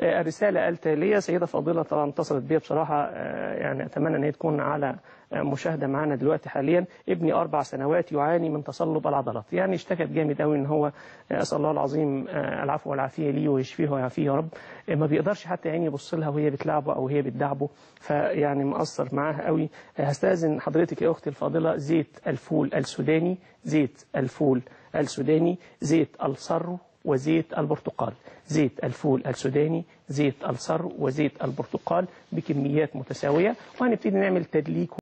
آه، الرسالة التالية سيدة فاضلة طبعا اتصلت بيا بصراحة آه، يعني أتمنى أن هي تكون على آه، مشاهدة معنا دلوقتي حاليا ابني أربع سنوات يعاني من تصلب العضلات يعني اشتكت جامد قوي ان هو آه، اسال الله العظيم آه، العفو والعافيه ليه ويشفيه ويعافيه يا رب آه، ما بيقدرش حتى يعني يبص لها وهي بتلعبه او هي بتدعبه فيعني مأثر معاها قوي آه، هستاذن حضرتك يا اختي الفاضله زيت الفول السوداني زيت الفول السوداني زيت الصرو وزيت البرتقال زيت الفول السوداني زيت الصرو وزيت البرتقال بكميات متساوية وهنبتدي نعمل تدليك